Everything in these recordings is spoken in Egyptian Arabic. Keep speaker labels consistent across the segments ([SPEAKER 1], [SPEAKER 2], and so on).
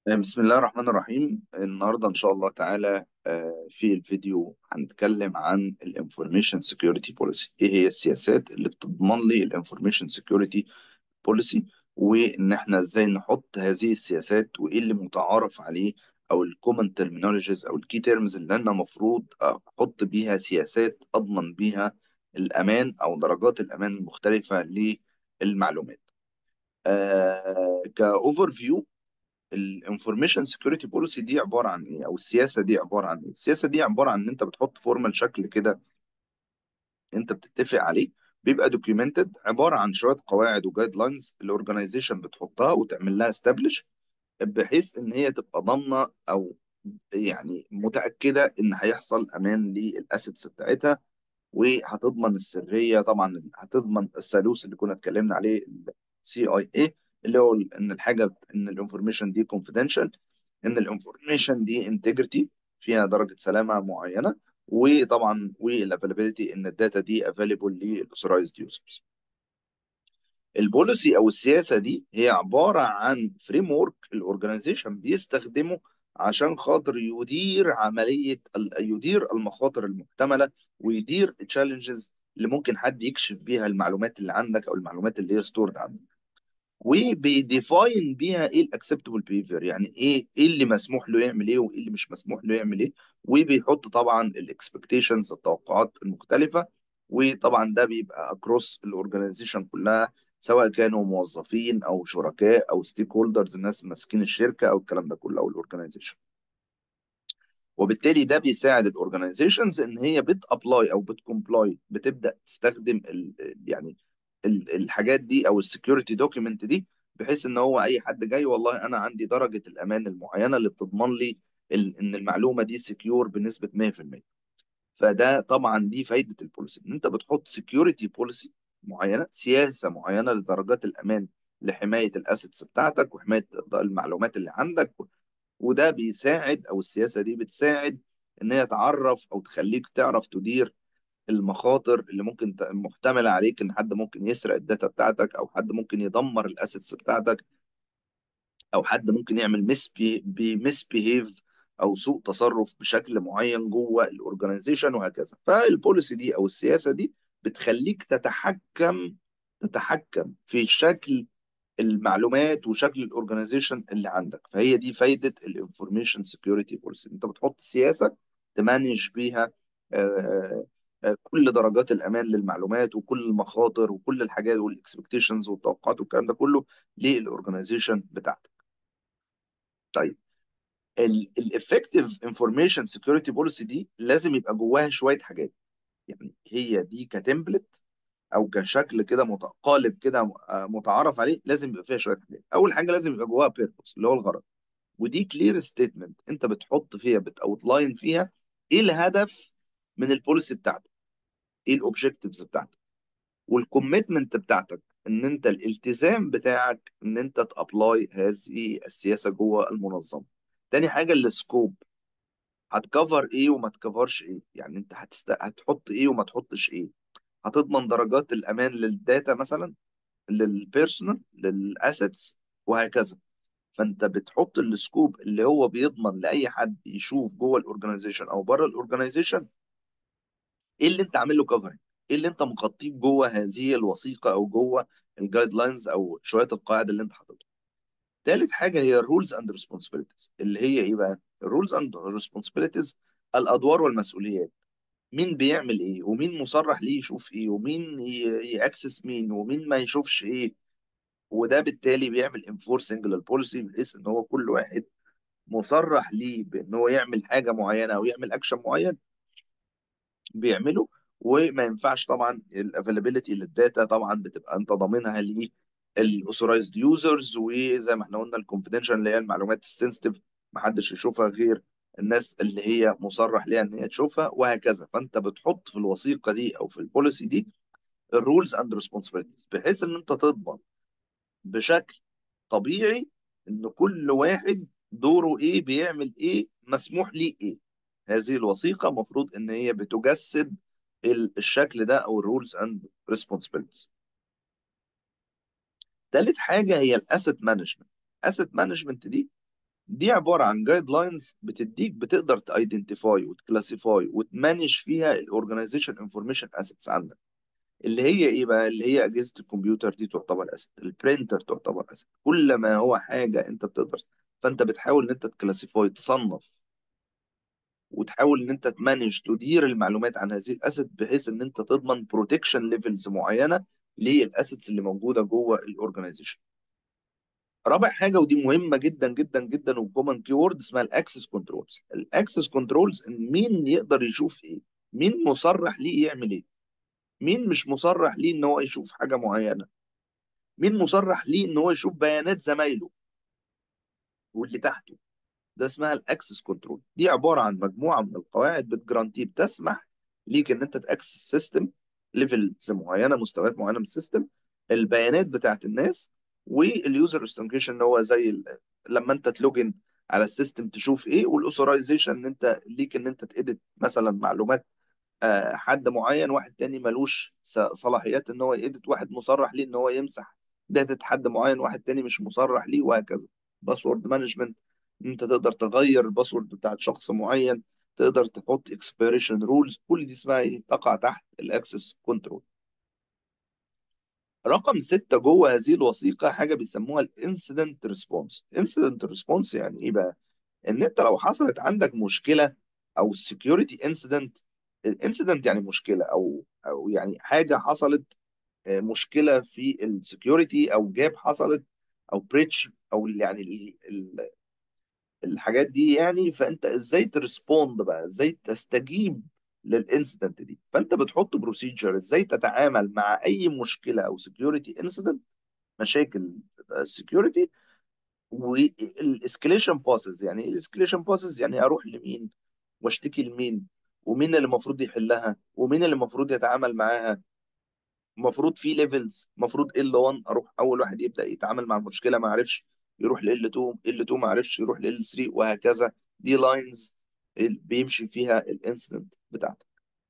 [SPEAKER 1] بسم الله الرحمن الرحيم النهارده ان شاء الله تعالى آه، في الفيديو هنتكلم عن الانفورميشن سيكيورتي بوليسي ايه هي السياسات اللي بتضمن لي الانفورميشن سيكيورتي بوليسي وان احنا ازاي نحط هذه السياسات وايه اللي متعارف عليه او الكومن ترمينولوجيز او الكي تيرمز اللي انا المفروض احط بيها سياسات اضمن بيها الامان او درجات الامان المختلفه للمعلومات آه كاوفر فيو الانفورميشن سكيورتي بوليسي دي عباره عن ايه او السياسه دي عباره عن ايه السياسه دي عباره عن ان انت بتحط فورمال شكل كده انت بتتفق عليه بيبقى دوكيومنتد عباره عن شويه قواعد وجايد لاينز الاورجنايزيشن بتحطها وتعمل لها استابليش بحيث ان هي تبقى ضامنه او يعني متاكده ان هيحصل امان للاسيتس بتاعتها وهتضمن السريه طبعا هتضمن الثالوث اللي كنا اتكلمنا عليه السي اي اي اللي هو ان الحاجه ان الانفورميشن دي كونفيدنشال ان الانفورميشن دي انتجريتي فيها درجه سلامه معينه وطبعا والافيلابيلتي ان الداتا دي افيلبل للاوثرايزد يوزرز البوليسي او السياسه دي هي عباره عن فريم ورك الاورجنايزيشن بيستخدمه عشان خاطر يدير عمليه يدير المخاطر المحتمله ويدير التشالنجز اللي ممكن حد يكشف بيها المعلومات اللي عندك او المعلومات اللي هي ستورد عندك وبيديفاين بيها ايه الاكسبتبل بيهيفير يعني ايه ايه اللي مسموح له يعمل ايه وايه اللي مش مسموح له يعمل ايه وبيحط طبعا الاكسبكتيشنز التوقعات المختلفه وطبعا ده بيبقى اكروس الاورجنايزيشن كلها سواء كانوا موظفين او شركاء او ستيك هولدرز الناس ماسكين الشركه او الكلام ده كله او الاورجنايزيشن وبالتالي ده بيساعد الاورجنايزيشنز ان هي بتابلاي او بتكمبلاي بتبدا تستخدم ال يعني ال الحاجات دي او السكيورتي دوكيمنت دي بحيث ان هو اي حد جاي والله انا عندي درجه الامان المعينه اللي بتضمن لي ال ان المعلومه دي سكيور بنسبه 100% فده طبعا دي فايده البوليسي ان انت بتحط سكيورتي بوليسي معينه سياسه معينه لدرجات الامان لحمايه الاسيتس بتاعتك وحمايه المعلومات اللي عندك وده بيساعد او السياسه دي بتساعد ان هي تعرف او تخليك تعرف تدير المخاطر اللي ممكن محتمله عليك ان حد ممكن يسرق الداتا بتاعتك او حد ممكن يدمر الاسيتس بتاعتك او حد ممكن يعمل مس بيمس بيهيف او سوء تصرف بشكل معين جوه الاورجنايزيشن وهكذا فالبوليسي دي او السياسه دي بتخليك تتحكم تتحكم في شكل المعلومات وشكل الاورجنايزيشن اللي عندك فهي دي فايده الانفورميشن سكيورتي بوليسي انت بتحط سياسه تمانج بيها آه كل درجات الامان للمعلومات وكل المخاطر وكل الحاجات والاكسبكتيشنز والتوقعات والكلام ده كله للاورجنايزيشن بتاعتك. طيب الافكتيف انفورميشن سكيورتي بوليسي دي لازم يبقى جواها شويه حاجات يعني هي دي كتمبلت او كشكل كده متقالب كده متعارف عليه لازم يبقى فيها شويه حاجات اول حاجه لازم يبقى جواها بيربوس اللي هو الغرض ودي كلير ستيتمنت انت بتحط فيها بتاوتلاين فيها ايه الهدف من البوليسي بتاعتك ايه الاوبجكتيفز بتاعتك والكوميتمنت بتاعتك ان انت الالتزام بتاعك ان انت تابلاي هذه السياسه جوه المنظمه تاني حاجه السكوب هتكفر ايه وما تكفرش ايه يعني انت هتست... هتحط ايه وما تحطش ايه هتضمن درجات الامان للداتا مثلا للبيرسونال للاسيتس وهكذا فانت بتحط السكوب اللي هو بيضمن لاي حد يشوف جوه الاورجنايزيشن او بره الاورجنايزيشن ايه اللي انت عامل له كفرنج ايه اللي انت مغطيه جوه هذه الوثيقه او جوه الجايد لاينز او شويه القواعد اللي انت حاططها ثالث حاجه هي الرولز اند ريسبونسبيلتيز اللي هي ايه بقى الرولز اند ريسبونسبيلتيز الادوار والمسؤوليات مين بيعمل ايه ومين مصرح ليه يشوف ايه ومين ياكسس مين ومين ما يشوفش ايه وده بالتالي بيعمل انفورسنج للبوليسي بحيث ان هو كل واحد مصرح ليه بان هو يعمل حاجه معينه او يعمل اكشن معين بيعمله وما ينفعش طبعا الافيلابيلتي للداتا طبعا بتبقى انت ضامنها للاوثرايزد يوزرز وزي ما احنا قلنا الكونفيدنشال اللي هي المعلومات السنسيتيف ما حدش يشوفها غير الناس اللي هي مصرح ليها ان هي تشوفها وهكذا فانت بتحط في الوثيقه دي او في البوليسي دي الرولز اند ريسبونسبيلتيز بحيث ان انت تضمن بشكل طبيعي ان كل واحد دوره ايه بيعمل ايه مسموح ليه ايه هذه الوثيقه المفروض ان هي بتجسد الشكل ده او الرولز اند ريسبونسبيلتيز ثالث حاجه هي الاسيت مانجمنت اسيت مانجمنت دي دي عباره عن جايد لاينز بتديك بتقدر تايدنتيفاي وتكلاسيفاي وتمانج فيها الاورجنايزيشن انفورميشن اسيتس عندك اللي هي ايه بقى اللي هي اجهزه الكمبيوتر دي تعتبر اسيت البرينتر تعتبر اسيت كل ما هو حاجه انت بتقدر فانت بتحاول ان انت تكلاسيفاي تصنف وتحاول ان انت تمانج تدير المعلومات عن هذه الاسيت بحيث ان انت تضمن بروتكشن ليفلز معينه للاسيتس اللي موجوده جوه الاورجنايزيشن رابع حاجه ودي مهمه جدا جدا جدا وكومن كي وورد اسمها الاكسس كنترولز الاكسس كنترولز مين يقدر يشوف ايه مين مصرح ليه يعمل ايه مين مش مصرح ليه ان هو يشوف حاجه معينه مين مصرح ليه ان هو يشوف بيانات زمايله واللي تحته ده اسمها الاكسس كنترول دي عباره عن مجموعه من القواعد بتجرانتي بتسمح ليك ان انت تاكسس سيستم ليفلز معينه مستويات معينه من السيستم البيانات بتاعت الناس واليوزر استنكيشن اللي هو زي ال- لما انت تلوجن على السيستم تشوف ايه والاوثرايزيشن ان انت ليك ان انت تedit مثلا معلومات آه، حد معين واحد تاني ملوش ص- صلاحيات ان هو يedit واحد مصرح ليه ان هو يمسح داتا حد معين واحد تاني مش مصرح ليه وهكذا باسورد مانجمنت انت تقدر تغير الباسورد بتاعت شخص معين تقدر تحط اكسبيريشن رولز كل دي اسمها ايه تقع تحت الاكسس كنترول رقم ستة جوه هذه الوثيقة حاجة بيسموها الانسيدنت ريسبونس انسيدنت ريسبونس يعني ايه بقى ان انت لو حصلت عندك مشكلة او سكيورتي انسيدنت الانسيدنت يعني مشكلة او او يعني حاجة حصلت آه، مشكلة في السكيورتي او جاب حصلت او بريتش او يعني ال- ال- الحاجات دي يعني فانت ازاي ترسبوند بقى ازاي تستجيب للانسيدنت دي فانت بتحط بروسيجر ازاي تتعامل مع اي مشكله او سكيورتي انسيدنت مشاكل السكيورتي والاسكليشن بروسيس يعني ايه الاسكليشن بروسيس يعني اروح لمين واشتكي لمين ومين اللي المفروض يحلها ومين اللي المفروض يتعامل معاها المفروض في ليفلز المفروض ال 1 اروح اول واحد يبدا يتعامل مع المشكله ما عرفش يروح ل ال 2 ال 2 ما عرفش يروح ل ال 3 وهكذا دي لاينز بيمشي فيها الانسيدنت بتاعتك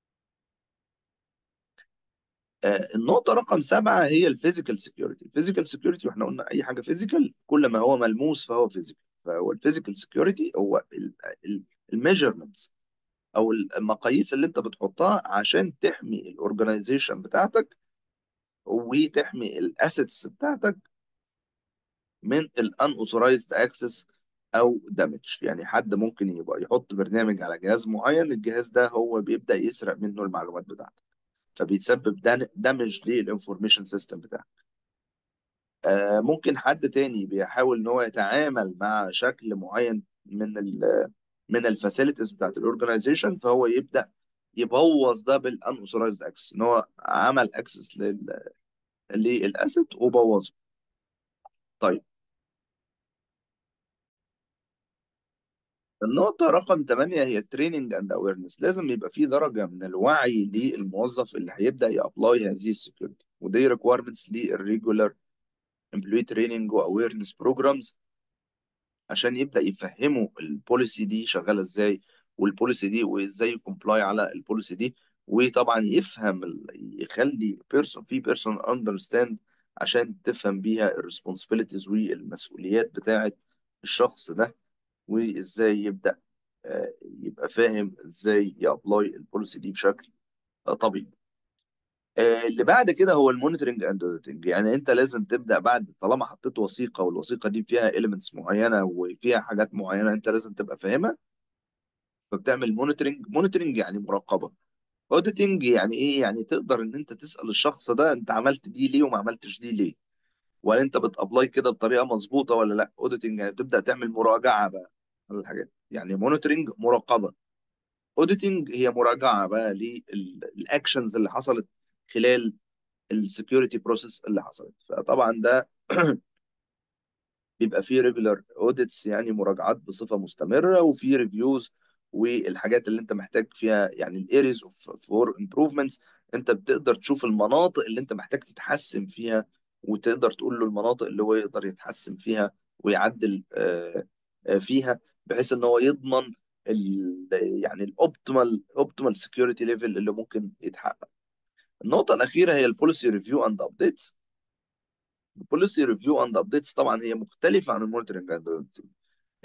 [SPEAKER 1] آه، النقطة رقم سبعة هي الفيزيكال سكيورتي الفيزيكال سكيورتي واحنا قلنا أي حاجة فيزيكال كل ما هو ملموس فهو فيزيكال فهو الفيزيكال سكيورتي هو الميجرمنتس أو المقاييس اللي أنت بتحطها عشان تحمي الأورجنايزيشن بتاعتك وتحمي الأسيتس بتاعتك من الان اوثرايزد اكسس او دامج يعني حد ممكن يبقى يحط برنامج على جهاز معين الجهاز ده هو بيبدا يسرق منه المعلومات بتاعتك فبيتسبب دامج للانفورميشن سيستم بتاعك آه ممكن حد تاني بيحاول ان هو يتعامل مع شكل معين من ال من الفاسيلتيز بتاعت الاورجنايزيشن فهو يبدا يبوظ ده بالان اوثرايزد اكسس ان هو عمل اكسس لل للاسيت وبوظه طيب النقطة رقم 8 هي التريننج اند اويرنس لازم يبقى في درجة من الوعي للموظف اللي هيبدأ يابلاي هذه السكيورتي ودي ريكويرمنتس للريجولار امبلوي تريننج واويرنس بروجرامز عشان يبدأ يفهموا البوليسي دي شغالة ازاي والبوليسي دي وازاي يكمبلاي على البوليسي دي وطبعا يفهم ال- يخلي بيرسون في بيرسون اندرستاند عشان تفهم بيها الريسبونسبيلتيز والمسؤوليات بتاعة الشخص ده وازاي يبدأ آه، يبقى فاهم ازاي يابلاي البوليسي دي بشكل آه، طبيعي آه، اللي بعد كده هو المونيتورنج اند اوديتنج يعني انت لازم تبدا بعد طالما حطيت وثيقه والوثيقه دي فيها اليمنتس معينه وفيها حاجات معينه انت لازم تبقى فاهمها فبتعمل مونيتورنج مونيتورنج يعني مراقبه اوديتنج يعني ايه يعني تقدر ان انت تسال الشخص ده انت عملت دي ليه وما عملتش دي ليه ولا انت بتابلاي كده بطريقه مظبوطه ولا لا اوديتنج يعني تبدا تعمل مراجعه بقى على الحاجات يعني مونيتورنج مراقبه اوديتنج هي مراجعه بقى للاكشنز اللي حصلت خلال السكيورتي بروسيس اللي حصلت فطبعا ده بيبقى فيه ريجولار اوديتس يعني مراجعات بصفه مستمره وفي ريفيوز والحاجات اللي انت محتاج فيها يعني الاريز اوف فور امبروفمنتس انت بتقدر تشوف المناطق اللي انت محتاج تتحسن فيها وتقدر تقول له المناطق اللي هو يقدر يتحسن فيها ويعدل آه، آه، فيها بحيث ان هو يضمن ال يعني الاوبتيمال اوبتيمال سكيورتي ليفل اللي ممكن يتحقق النقطة الأخيرة هي البوليسي ريفيو أند أبديتس البوليسي ريفيو أند أبديتس طبعا هي مختلفة عن المونيتورنج أند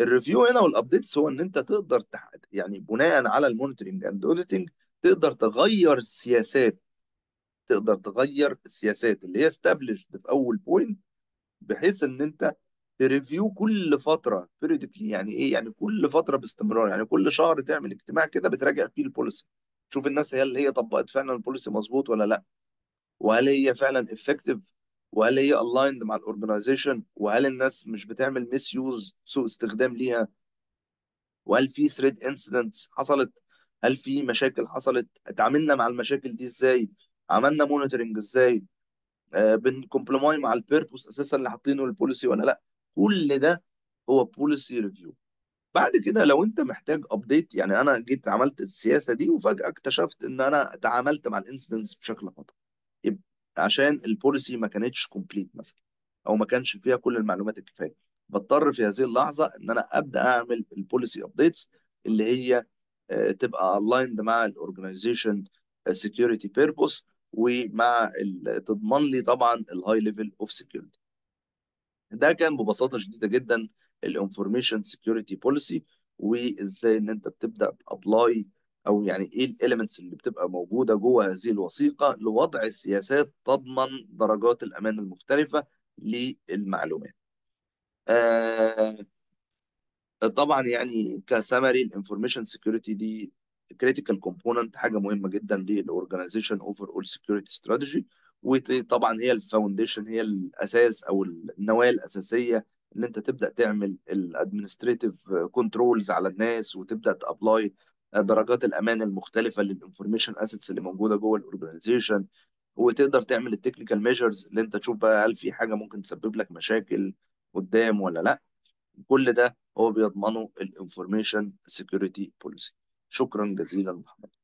[SPEAKER 1] الريفيو هنا والابديتس هو ان انت تقدر تح... يعني بناء على المونيتورنج اند اوديتنج تقدر تغير السياسات تقدر تغير السياسات اللي هي استابليشد في اول بوينت بحيث ان انت تريفيو كل فتره بيريودكلي يعني ايه يعني كل فتره باستمرار يعني كل شهر تعمل اجتماع كده بتراجع فيه البوليسي تشوف الناس هي اللي هي طبقت فعلا البوليسي مظبوط ولا لا وهل هي فعلا افكتيف وهل هي الايند مع الاورجنايزيشن وهل الناس مش بتعمل ميس يوز سوء استخدام ليها وهل في ثريد انسيدنتس حصلت هل في مشاكل حصلت اتعاملنا مع المشاكل دي ازاي عملنا مونيتورنج ازاي آه بنكمبلماي مع البيربوس اساسا اللي حاطينه البوليسي ولا لا كل ده هو بوليسي ريفيو بعد كده لو انت محتاج ابديت يعني انا جيت عملت السياسه دي وفجاه اكتشفت ان انا تعاملت مع الانسيدنتس بشكل خطا يبقى عشان البوليسي ما كانتش كومبليت مثلا او ما كانش فيها كل المعلومات الكفايه بضطر في هذه اللحظه ان انا ابدا اعمل البوليسي ابديتس اللي هي آه، تبقى الايند مع الاورجنايزيشن سكيورتي بيربوس ومع ال- تضمن لي طبعا الهاي ليفل اوف سكيورتي ده كان ببساطه شديده جدا الانفورميشن سكيورتي بوليسي وازاي ان انت بتبدا تابلاي او يعني ايه الاليمنتس اللي بتبقى موجوده جوه هذه الوثيقه لوضع سياسات تضمن درجات الامان المختلفه للمعلومات. آه طبعا يعني كسمري الانفورميشن سكيورتي دي كريتيكال كومبوننت حاجه مهمه جدا للاورجنايزيشن اوفر اول سكيورتي استراتيجي وطبعا هي الفاونديشن هي الاساس او النواه الاساسيه ان انت تبدا تعمل الادمنستريتيف كنترولز على الناس وتبدا تابلاي درجات الامان المختلفه للانفورميشن اسيتس اللي موجوده جوه الاورجنايزيشن وتقدر تعمل التكنيكال ميجرز اللي انت تشوف بقى هل في حاجه ممكن تسبب لك مشاكل قدام ولا لا كل ده هو بيضمنه الانفورميشن سيكيورتي بوليسي شكرا جزيلا محمد